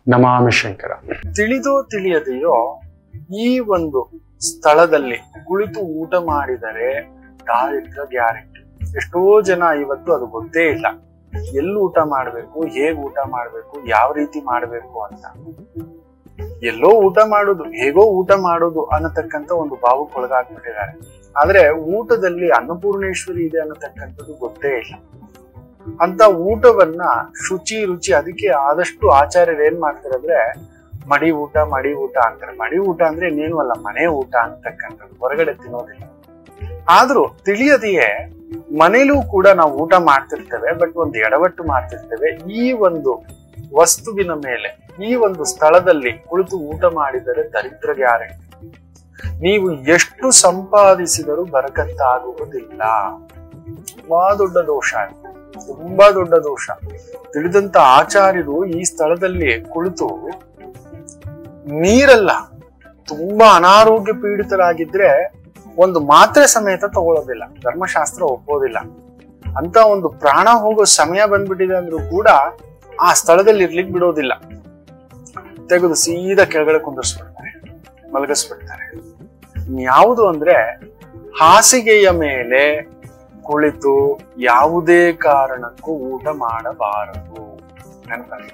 ನಮಾಮಿ ಶಂಕರ ತಿಳಿದೋ ತಿಳಿಯದೆಯೋ ಈ ಒಂದು ಸ್ಥಳದಲ್ಲಿ ಕುಳಿತು ಊಟ ಮಾಡಿದರೆ ದಾರಿದ್ರ್ಯ ಗ್ಯಾರಂಟಿ ಎಷ್ಟೋ ಜನ ಇವತ್ತು ಅದು ಗೊತ್ತೇ ಇಲ್ಲ ಎಲ್ಲಿ ಊಟ ಮಾಡ್ಬೇಕು ಹೇಗ್ ಊಟ ಮಾಡ್ಬೇಕು ಯಾವ ರೀತಿ ಮಾಡ್ಬೇಕು ಅಂತ ಎಲ್ಲೋ ಊಟ ಮಾಡೋದು ಹೇಗೋ ಊಟ ಮಾಡೋದು ಅನ್ನತಕ್ಕಂತ ಒಂದು ಭಾವಕ್ಕೊಳಗಾಗ್ಬಿಟ್ಟಿದ್ದಾರೆ ಆದ್ರೆ ಊಟದಲ್ಲಿ ಅನ್ನಪೂರ್ಣೇಶ್ವರಿ ಇದೆ ಅನ್ನತಕ್ಕಂಥದ್ದು ಗೊತ್ತೇ ಇಲ್ಲ ಅಂತ ಊಟವನ್ನ ಶುಚಿ ರುಚಿ ಅದಕ್ಕೆ ಆದಷ್ಟು ಆಚಾರ್ಯರು ಏನ್ ಮಾಡ್ತಾರೆ ಅಂದ್ರೆ ಮಡಿ ಊಟ ಮಡಿ ಊಟ ಅಂತಾರೆ ಮಡಿ ಊಟ ಅಂದ್ರೆ ಇನ್ನೇನು ಅಲ್ಲ ಮನೆ ಊಟ ಅಂತಕ್ಕಂಥದ್ದು ಹೊರಗಡೆ ತಿನ್ನೋದಿಲ್ಲ ಆದ್ರೂ ತಿಳಿಯದೆಯೇ ಮನೇಲೂ ಕೂಡ ನಾವು ಊಟ ಮಾಡ್ತಿರ್ತೇವೆ ಬಟ್ ಒಂದು ಎಡವಟ್ಟು ಮಾಡ್ತಿರ್ತೇವೆ ಈ ಒಂದು ವಸ್ತುವಿನ ಮೇಲೆ ಈ ಒಂದು ಸ್ಥಳದಲ್ಲಿ ಕುಳಿತು ಊಟ ಮಾಡಿದರೆ ದರಿದ್ರ ಗ್ಯಾರಂಟಿ ನೀವು ಎಷ್ಟು ಸಂಪಾದಿಸಿದರೂ ಬರಕತ್ತಾಗುವುದಿಲ್ಲ ತುಂಬಾ ದೊಡ್ಡ ದೋಷ ಇದು. ತುಂಬಾ ದೊಡ್ಡ ದೋಷ ತಿಳಿದಂತ ಆಚಾರ್ಯರು ಈ ಸ್ಥಳದಲ್ಲಿ ಕುಳಿತು ನೀರಲ್ಲ ತುಂಬಾ ಅನಾರೋಗ್ಯ ಪೀಡಿತರಾಗಿದ್ರೆ ಒಂದು ಮಾತ್ರೆ ಸಮೇತ ತಗೊಳ್ಳೋದಿಲ್ಲ ಧರ್ಮಶಾಸ್ತ್ರ ಒಪ್ಪೋದಿಲ್ಲ ಅಂತ ಒಂದು ಪ್ರಾಣ ಹೋಗೋ ಸಮಯ ಬಂದ್ಬಿಟ್ಟಿದೆ ಅಂದ್ರೂ ಕೂಡ ಆ ಸ್ಥಳದಲ್ಲಿ ಇರ್ಲಿಕ್ಕೆ ಬಿಡೋದಿಲ್ಲ ತೆಗೆದು ಸೀದಾ ಕೆಳಗಡೆ ಕುಂದರ್ಸ್ಬಿಡ್ತಾರೆ ಮಲಗಿಸ್ಬಿಡ್ತಾರೆ ಯಾವುದು ಅಂದ್ರೆ ಹಾಸಿಗೆಯ ಮೇಲೆ ಕುಳಿತು ಯಾವುದೇ ಕಾರಣಕ್ಕೂ ಊಟ ಮಾಡಬಾರದು ನೆನಪಲ್ಲಿ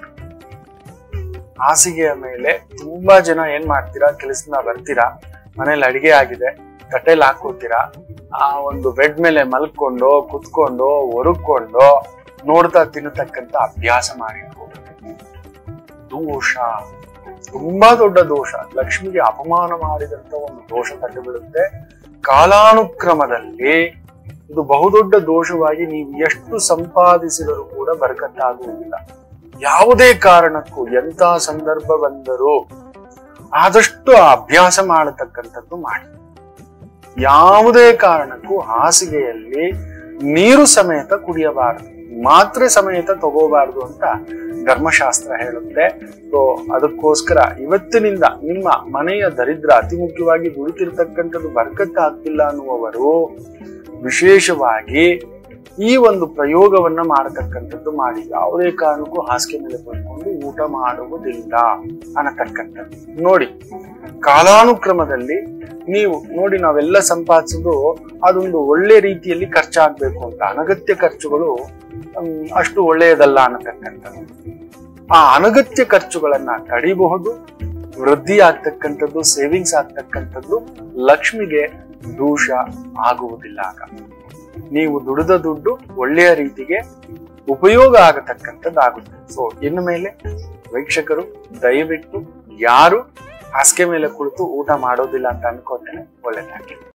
ಹಾಸಿಗೆಯ ಮೇಲೆ ತುಂಬಾ ಜನ ಏನ್ ಮಾಡ್ತೀರಾ ಕೆಲಸನ ಬರ್ತೀರಾ ಮನೇಲಿ ಅಡಿಗೆ ಆಗಿದೆ ತಟ್ಟೆಲ್ ಹಾಕೋತೀರಾ ಆ ಒಂದು ಬೆಡ್ ಮೇಲೆ ಮಲ್ಕೊಂಡು ಕುತ್ಕೊಂಡು ಒರುಕೊಂಡು ನೋಡ್ತಾ ತಿನ್ನತಕ್ಕಂತ ಅಭ್ಯಾಸ ಮಾಡಿರ್ಬೋದು ದೋಷ ತುಂಬಾ ದೊಡ್ಡ ದೋಷ ಲಕ್ಷ್ಮಿಗೆ ಅಪಮಾನ ಮಾಡಿದಂತ ಒಂದು ದೋಷ ತಟ್ಟು ಬೀಳುತ್ತೆ ಕಾಲಾನುಕ್ರಮದಲ್ಲಿ ಇದು ಬಹುದೊಡ್ಡ ದೋಷವಾಗಿ ನೀವು ಎಷ್ಟು ಸಂಪಾದಿಸಿದರೂ ಕೂಡ ಬರಕತ್ತಾಗುವುದಿಲ್ಲ ಯಾವುದೇ ಕಾರಣಕ್ಕೂ ಎಂತ ಸಂದರ್ಭ ಬಂದರೂ ಆದಷ್ಟು ಆ ಅಭ್ಯಾಸ ಮಾಡತಕ್ಕಂಥದ್ದು ಮಾಡಿ ಯಾವುದೇ ಕಾರಣಕ್ಕೂ ಹಾಸಿಗೆಯಲ್ಲಿ ನೀರು ಸಮೇತ ಕುಡಿಯಬಾರದು ಮಾತ್ರೆ ಸಮೇತ ತಗೋಬಾರದು ಅಂತ ಧರ್ಮಶಾಸ್ತ್ರ ಹೇಳುತ್ತೆ ಸೊ ಅದಕ್ಕೋಸ್ಕರ ಇವತ್ತಿನಿಂದ ನಿಮ್ಮ ಮನೆಯ ದರಿದ್ರ ಅತಿ ಮುಖ್ಯವಾಗಿ ದುಡಿತಿರ್ತಕ್ಕಂಥದ್ದು ಬರ್ಕತ್ತ ಆಗ್ತಿಲ್ಲ ಅನ್ನುವವರು ವಿಶೇಷವಾಗಿ ಈ ಒಂದು ಪ್ರಯೋಗವನ್ನ ಮಾಡತಕ್ಕಂಥದ್ದು ಮಾಡಿ ಯಾವುದೇ ಕಾರಣಕ್ಕೂ ಹಾಸಿಗೆ ಮೇಲೆ ಕುತ್ಕೊಂಡು ಊಟ ಮಾಡುವುದಿಲ್ಲ ಅನ್ನತಕ್ಕಂಥದ್ದು ನೋಡಿ ಕಾಲಾನುಕ್ರಮದಲ್ಲಿ ನೀವು ನೋಡಿ ನಾವೆಲ್ಲ ಸಂಪಾದಿಸೋದು ಅದೊಂದು ಒಳ್ಳೆ ರೀತಿಯಲ್ಲಿ ಖರ್ಚಾಗ್ಬೇಕು ಅಂತ ಅನಗತ್ಯ ಖರ್ಚುಗಳು ಹ್ಮ್, ಅಷ್ಟು ಒಳ್ಳೆಯದಲ್ಲ ಅನ್ನತಕ್ಕಂಥದ್ದು ಆ ಅನಗತ್ಯ ಖರ್ಚುಗಳನ್ನ ತಡಿಬಹುದು ವೃದ್ಧಿ ಆಗ್ತಕ್ಕಂಥದ್ದು ಸೇವಿಂಗ್ಸ್ ಆಗ್ತಕ್ಕಂಥದ್ದು ಲಕ್ಷ್ಮಿಗೆ ದೋಷ ಆಗುವುದಿಲ್ಲ ಆಗ ನೀವು ದುಡಿದ ದುಡ್ಡು ಒಳ್ಳೆಯ ರೀತಿಗೆ ಉಪಯೋಗ ಆಗತಕ್ಕಂಥದ್ದಾಗುತ್ತೆ ಸೊ ಇನ್ನು ಮೇಲೆ ವೀಕ್ಷಕರು ದಯವಿಟ್ಟು ಯಾರು ಹಾಸಿಗೆ ಮೇಲೆ ಕುಳಿತು ಊಟ ಮಾಡೋದಿಲ್ಲ ಅಂತ ಅನ್ಕೋತೇನೆ ಒಳ್ಳೆದಾಗಿ